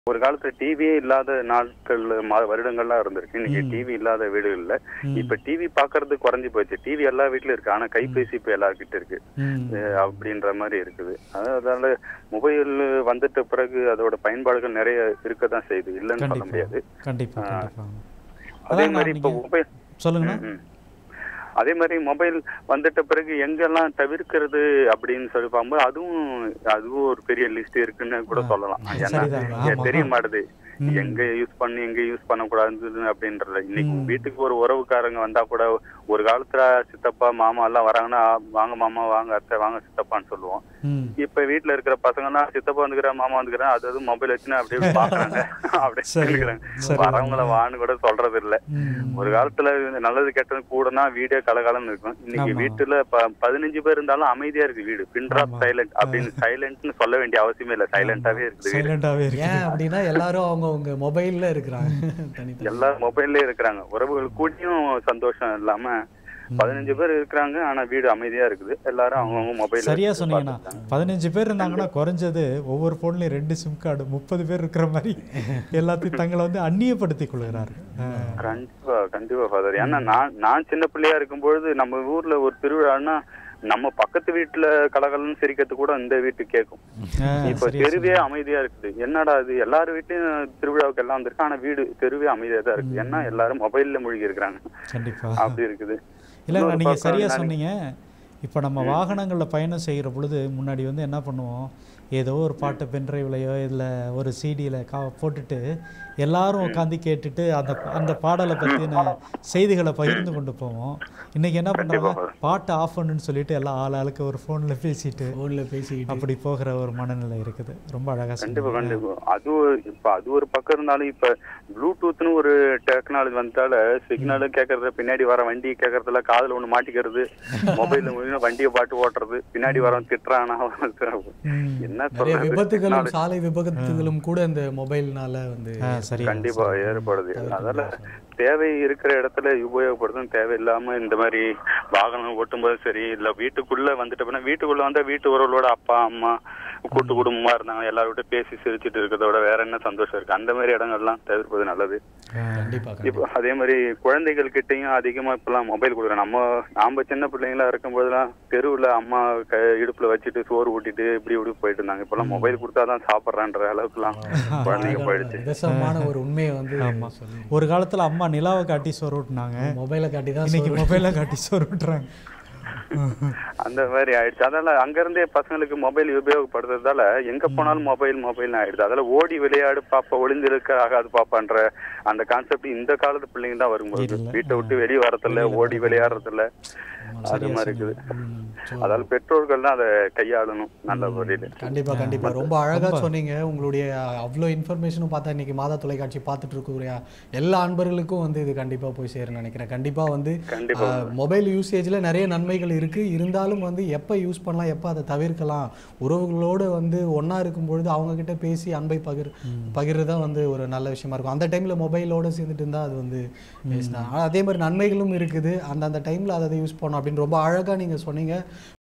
ஒரு காலத்துல டிவியே இல்லாத நாட்கள் மா- வருடங்கள்லாம் இருந்திருக்கு இன்னைக்கு ம். டிவி இல்லாத வீடுகள்ல ம். இப்ப டிவி பாக்குறது குறைஞ்சு போச்சு டிவி எல்லா வீட்லயும் இருக்கு ஆனா கைபேசி இப்ப எல்லார்கிட்ட இருக்கு ம். அஹ் அப்படின்ற மாதிரி இருக்குது அதனால மொபைல் வந்துட்ட பிறகு அதோட பயன்பாடுகள் நிறைய இருக்கதான் செய்யுது இல்லைன்னு சொல்ல கண்டிப்பா முடியாது கண்டிப்பா ஆ. கண்டிப்பா அதே அதான் மாதிரி இப்ப நீங்க- மொபைல் சொல்லுங்கண்ணா ம், ம். அதே மாதிரி மொபைல் வந்துட்ட பிறகு எங்கெல்லாம் தவிர்க்கிறது அப்படின்னு சொல்லி பார்க்கும்போது அதுவும் அதுவும் ஒரு பெரிய லிஸ்ட் இருக்குன்னு கூட ஆ, சொல்லலாம் ஆ, ஏன்னா சரிதான், ஏ, ஆமா. தெரிய மாட்டுது ம். எங்க யூஸ் பண்ணி எங்க யூஸ் பண்ணக்கூடாது அப்படின்றத இன்னைக்கு ம். வீட்டுக்கு ஒரு உறவுக்காரங்க வந்தா கூட ஒரு காலத்துல சித்தப்பா மாமா எல்லாம் வராங்கன்னா வாங்க மாமா வாங்க அத்தை வாங்க சித்தப்பான்னு சொல்லுவோம் ம். இப்ப வீட்டுல இருக்கிற பசங்க எல்லாம் சித்தப்பா வந்துக்கிறேன் மாமா வந்துக்கிறேன் அது அது மொபைல் வச்சுன்னு அப்படியே பாக்குறாங்க அப்படியே சரி, இருக்கிறாங்க சரி. வரவங்கள வான்னு கூட சொல்றது இல்ல ம். ஒரு காலத்துல இந்த நல்லது கெட்டது கூடனா வீடே கலகலன்னு இருக்கும் இன்னைக்கு ஆமா. வீட்டுல ப- பதினஞ்சு பேர் இருந்தாலும் அமைதியா இருக்கு வீடு பின்ட்ராப் ஆமா. சைலண்ட் அப்படின்னு சைலண்ட்னு சொல்ல வேண்டிய அவசியமே இல்ல சைலண்டாவே இருக்குது வீடு சைலண்டாவே இருக்கு ஏன் அப்படின்னா எல்லாரும் அவங்க அவங்க மொபைல்ல இருக்கிறாங்க தனித்தனி எல்லாரும் மொபைல்லே இருக்கிறாங்க உறவுகள் கூடயும் சந்தோஷம் இல்லாம பதினஞ்சு பேர் இருக்கிறாங்க ஆனா வீடு அமைதியா இருக்குது எல்லாரும் அவங்கவுங்க மொபைல் சரியா சொன்னீங்கண்ணா பதினஞ்சு பேர் இருந்தாங்கன்னா குறைஞ்சது ஒவ்வொரு போன்லயும் ரெண்டு சிம் கார்டு முப்பது பேர் இருக்கிற மாதிரி எல்லாத்தையும் தங்களை வந்து அந்நியப்படுத்திக் கொள்கிறாரு ஆ. கண்டிப்பா கண்டிப்பா ஃபாதர் ஏன்னா நான் நான் சின்ன பிள்ளையா இருக்கும்பொழுது நம்ம ஊர்ல ஒரு திருவிழான்னா நம்ம பக்கத்து வீட்டுல கலகலன்னு சிரிக்கிறது கூட இந்த வீட்டுக்கு கேட்கும் ஆ, இப்ப சரியா தெருவே அமைதியா இருக்குது என்னடா அது எல்லார் வீட்லயும் திருவிழாவுக்கு எல்லாம் வந்திருக்கு ஆனா வீடு தெருவே அமைதியா தான் இருக்கு ஏன்னா எல்லாரும் மொபைல்ல மூழ்கி இருக்கிறாங்க கண்டிப்பா அப்படி இருக்குது இல்லைங்க இன்னொரு நீங்க பக்கம் சரியா நான் சொன்னீங்க இப்போ நம்ம வாகனங்கள்ல பயணம் செய்கிற பொழுது முன்னாடி வந்து என்ன பண்ணுவோம் ஏதோ ஒரு பாட்டை பென்ட்ரைவ்லையோ இல்லை ஒரு சிடியில் கா போட்டுட்டு எல்லாரும் உட்காந்து கேட்டுட்டு அந்த அந்த பாடலை பற்றின செய்திகளை பகிர்ந்து கொண்டு போவோம் இன்னைக்கு என்ன பண்ணுறாங்க பாட்டை ஆஃப் பண்ணுன்னு சொல்லிட்டு எல்லாம் ஆள் ஆளுக்கு ஒரு ஃபோனில் பேசிட்டு போன்ல பேசிக்கிட்டு அப்படி போகிற ஒரு மனநிலை இருக்குது ரொம்ப அழகா கண்டிப்பா சொன்னீங்க கண்டிப்பா அது ஒரு- இப்ப அது ஒரு பக்கம் இருந்தாலும் இப்ப ப்ளூடூத்னு ஒரு டெக்னாலஜி வந்தால சிக்னல் கேட்கறது பின்னாடி வர வண்டி கேட்கறதுல காதுல ஒண்ணு மாட்டிக்கிறது மொபைல்ல வண்டியை பாட்டு ஓட்டுறது பின்னாடி வரவன் திட்டுறானா ம். என்ன நிறைய சொல்றது விபத்துகளும் technology. சாலை விபத்துகளும் கூட இந்த மொபைல்னால வந்து ஆ சரியா கண்டிப்பா ஏற்படுது அதனால தேவை இருக்கிற இடத்துல உபயோகப்படுத்தும் தேவையில்லாம இந்த மாதிரி வாகனம் ஓட்டும்போது சரி இல்ல வீட்டுக்குள்ள வந்துட்டு போனா வீட்டுக்குள்ள வந்தா வீட்டு உறவுகளோட அப்பா அம்மா கூட்டு குடும்பமா இருந்தாங்க எல்லாரோட பேசி சிரிச்சிட்டு இருக்கிறத விட வேற என்ன சந்தோஷம் இருக்கு அந்த மாதிரி இடங்கள்லாம் தவிர்ப்பது நல்லது கண்டிப்பா இப்போ அதே மாதிரி குழந்தைகள் கிட்டயும் அதிகமா இப்பெல்லாம் மொபைல் கொடுக்குறோம் நம்ம நாம சின்ன பிள்ளைங்களா இருக்கும் போதெல்லாம் தெருவுல அம்மா க இடுப்புல வச்சுட்டு சோறு ஊட்டிட்டு இப்படி இப்படி போயிட்டு இருந்தாங்க இப்பெல்லாம் மொபைல் கொடுத்தாதான் சாப்பிடுறான்ற அளவுக்குலாம் குழந்தைங்க போயிடுச்சு விதசமான ஒரு உண்மையை வந்து ஆமா சொல்லி ஒரு காலத்துல அம்மா நிலாவை காட்டி சோறு ஊட்டினாங்க மொபைலை காட்டி தான் இன்னைக்கு மொபைலை காட்டி சோறு ஊட்டுறாங்க அந்த மாதிரி ஆயிடுச்சு அதனால அங்க இருந்தே பசங்களுக்கு மொபைல் உபயோகப்படுத்துறதால எங்க போனாலும் மொபைல் மொபைல் ஆயிடுது அதுல ஓடி விளையாடு பாப்பா ஒளிஞ்சிருக்க ஆகாது பாப்பான்ற அந்த கான்செப்ட் இந்த காலத்து பிள்ளைங்க தான் வரும்போது இல்ல. வீட்டை விட்டு வெளியே வரதில்ல ஓடி விளையாடுறதில்ல அது மாதிரி இருக்குது அதாவது பெற்றோர்கள் தான் அதை கையாளணும் நல்ல முறையில் கண்டிப்பா கண்டிப்பா ரொம்ப அழகா சொன்னீங்க உங்களுடைய அவ்வளோ இன்ஃபர்மேஷனும் பார்த்தா இன்னைக்கு மாதா தொலைக்காட்சி பார்த்துட்டு இருக்கக்கூடிய எல்லா அன்பர்களுக்கும் வந்து இது கண்டிப்பா போய் சேரும்னு நினைக்கிறேன் கண்டிப்பா வந்து கண்டிப்பா மொபைல் யூசேஜ்ல நிறைய நன்மைகள் இருக்கு இருந்தாலும் வந்து எப்போ யூஸ் பண்ணலாம் எப்போ அதை தவிர்க்கலாம் உறவுகளோடு வந்து ஒண்ணா இருக்கும் பொழுது அவங்க கிட்ட பேசி அன்பை பகிர் பகிர்றதா வந்து ஒரு நல்ல விஷயமா இருக்கும் அந்த டைம்ல மொபைலோட சேர்ந்துட்டு இருந்தா அது வந்து waste தான். ஆனா அதே மாதிரி நன்மைகளும் இருக்குது அந்தந்த டைம்ல அதை யூஸ் பண்ணணும் அப்படின்னு ரொம்ப அழகா நீங்க சொன்னீங்க